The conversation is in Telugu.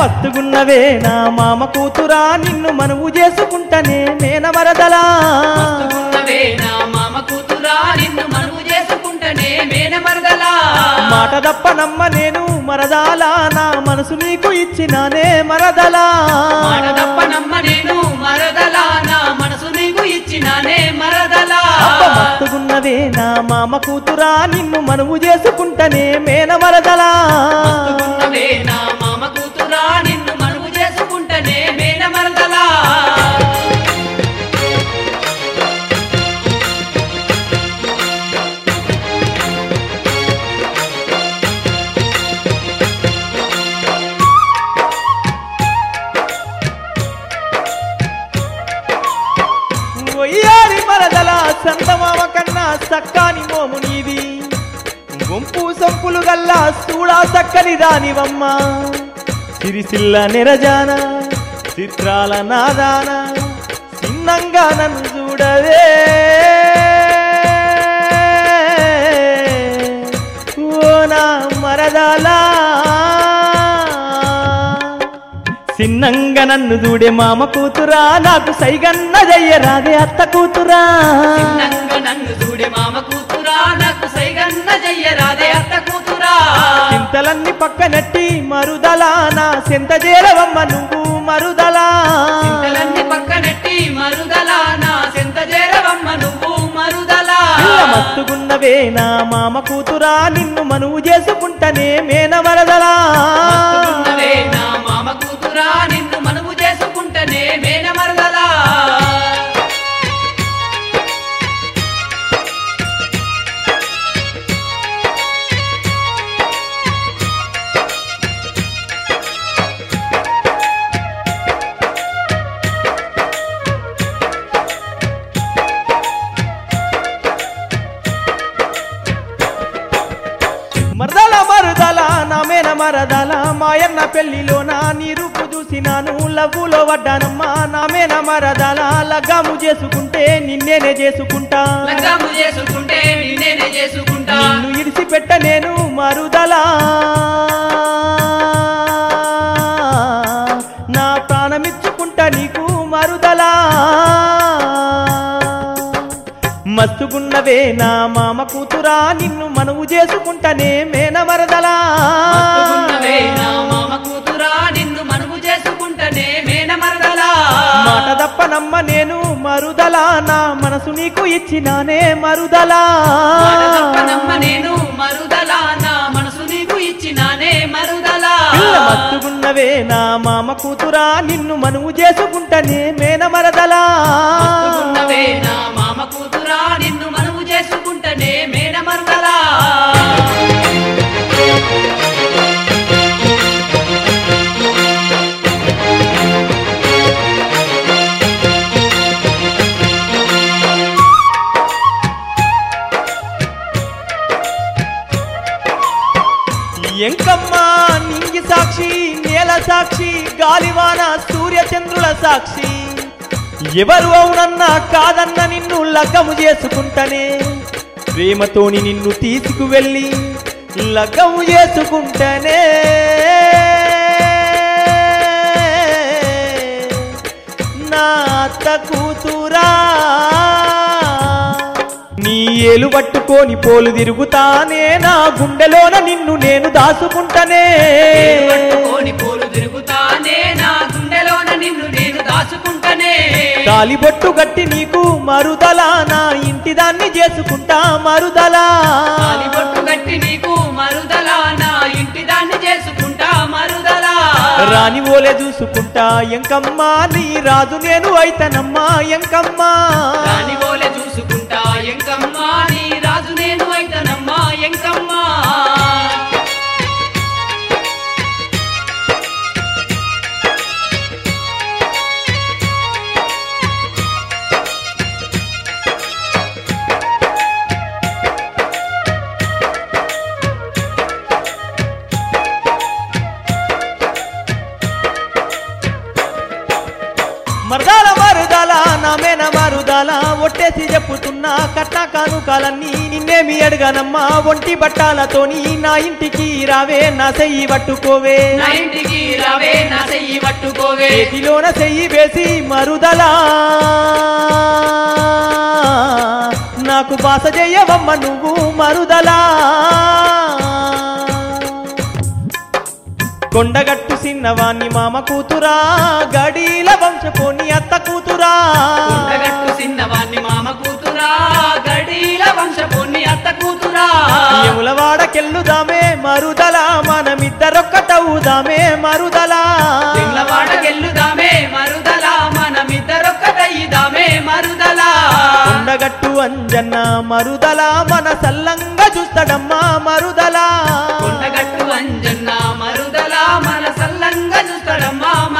మత్తుగున్నవే నా మామ కూతురా నిన్ను మనవు చేసుకుంటనే మేన వరదలా మస్తుగున్నవే నా మామ కూతురా నిన్ను మనువు చేసుకుంటనే మేన మరదలా మాట తప్ప నమ్మ నేను మరదాలా నా మనసు నీకు ఇచ్చినానే మరదలా మాట తప్ప నమ్మ నేను మరదలా నా మనసు నీకు ఇచ్చినానే మరదలా అబ్బ మత్తుగున్నవే నా మామ కూతురా నిన్ను మనవు చేసుకుంటనే మేన వరదలా మస్తుగున్నవే నా మామ కూతురా నిన్ను మనువు చేసుకుంటనే మేన మరదలా ఒయ్యారి మరదల సంతమామ కన్నా సక్కాని మోము నీది గుంపు సంపులు గల్లా చూడా సక్కని దానివమ్మ సిరిసిల్ల నిరజాన చిత్రాల నాదాన చిన్నంగా నన్ను చూడవే ఓ నా మరదలా చిన్నంగా నన్ను చూడే మామ కూతురా నాకు సైగన్న జయ్యరాదే అత్త కూతురా చిన్నంగా నన్ను చూడే మామ కూతురా నాకు సైగన్న జయ్యరాదే అత్త కూతురా చింతలన్నీ పక్కనట్టి మరుదలా నా సెంత చేరవమ్మ నువ్వు మరుదలా చింతలన్నీ పక్కనెట్టి మరుదలా నా సెంత చేరవమ్మ నువ్వు మరుదలా పిల్ల మత్తుగున్నవే నా మామ కూతురా నిన్ను మనువు చేసుకుంటనే మేన వరదలా మస్తుగున్నవే నా మామ కూతురా నిన్ను మనువు చేసుకుంటనే మేన మరదలా మరదల మరుదల నా మేన మరదల మాయన్న పెళ్లిలో నా నీ రూపు చూసినాను లవ్వులో పడ్డానమ్మా నా మేన మరదల లగ్గాము చేసుకుంటే నిన్నేనే చేసుకుంటా లగ్గాము చేసుకుంటే నిన్నేనే చేసుకుంటా నిన్ను ఇడిసిపెట్ట నేను మరుదలా నా ప్రాణమిచ్చుకుంటా నీకు మరుదలా మస్తుగున్నవే నా మామ కూతురా నిన్ను మనవు చేసుకుంటనే మేన మరదలా మస్తుగున్నవే నా మామ కూతురా నిన్ను మనువు చేసుకుంటనే మేన మరదలా మాట తప్ప నమ్మ నేను మరుదలా నా మనసు నీకు ఇచ్చినానే మరుదలా మాట తప్పనమ్మ నేను మరుదలా నా మనసు నీకు ఇచ్చినానే మరుదలా పిల్ల మత్తుగున్నవే నా మామ కూతురా నిన్ను మనువు చేసుకుంటనే మేన మరదలా మస్తుగున్నవే నా మామ కూతురా నిన్ను మనువు చేసుకుంటనే మేన మరదలా ఎంకమ్మ నింగి సాక్షి నేల సాక్షి గాలివాన సూర్య చంద్రుల సాక్షి ఎవరు అవునన్నా కాదన్న నిన్ను లగ్గము చేసుకుంటనే ప్రేమతోని నిన్ను తీసుకువెళ్ళి లగ్గము చేసుకుంటనే నా అత్త కూతురా నీ ఏలు పట్టుకొని పోలు తిరుగుతానే నా గుండెలోన నిన్ను నేను దాసుకుంటనే పట్టుకొని పోలు తిరుగుతానే నా గుండెలోన నిన్ను నేను దాచుకుంటనే తాలిబొట్టు గట్టి నీకు మరుదలా నా ఇంటి దాన్ని చేసుకుంటా మరుదలా తాలిబొట్టు గట్టి నీకు మరుదలా నా ఇంటి దాన్ని చేసుకుంటా మరుదలా రాని ఓలే చూసుకుంటా ఎంకమ్మా నీ రాజు నేను అయితనమ్మా ఎంకమ్మా రాని ఓలే చూసుకుంటా ఎంకమ్మా నీ రాజు నేను అయితనమ్మా ఎంకమ్మా మరదాల మరుదల నా మేన మరుదల ఒట్టేసి చెప్పుతున్నా కట్న కానుకాలన్నీ నిన్నేమి అడగానమ్మా ఒంటి బట్టాలతోని నా ఇంటికి రావే నా చెయ్యి పట్టుకోవే నా ఇంటికి రావే నా చెయ్యి పట్టుకోవే చేతిలోన చెయ్యి వేసి మరుదలా నాకు బాస చెయ్యవమ్మ నువ్వు మరుదలా కొండగట్టు సిన్నవాణ్ణి మామ కూతురా గడీల వంశపోని అత్త కూతురా ఉండగట్టు చిన్నవాణ్ణి మామ కూతురా గడీల వంశపుణ్ణి అత్త కూతురా యములవాడకెళ్ళుదామే మరుదలా మనమిద్దరొక్కటవుదామే మరుదలా పిల్లవాడకెళ్ళుదామే మరుదలా మనమిద్దరొక్కటయ్యిదామే మరుదలా కొండగట్టు అంజన్న మరుదలా మన సల్లంగా చూస్తాడమ్మా మరుదలా కొండగట్టు అంజన్న మరుదలా మన సల్లంగా చూస్తాడమ్మా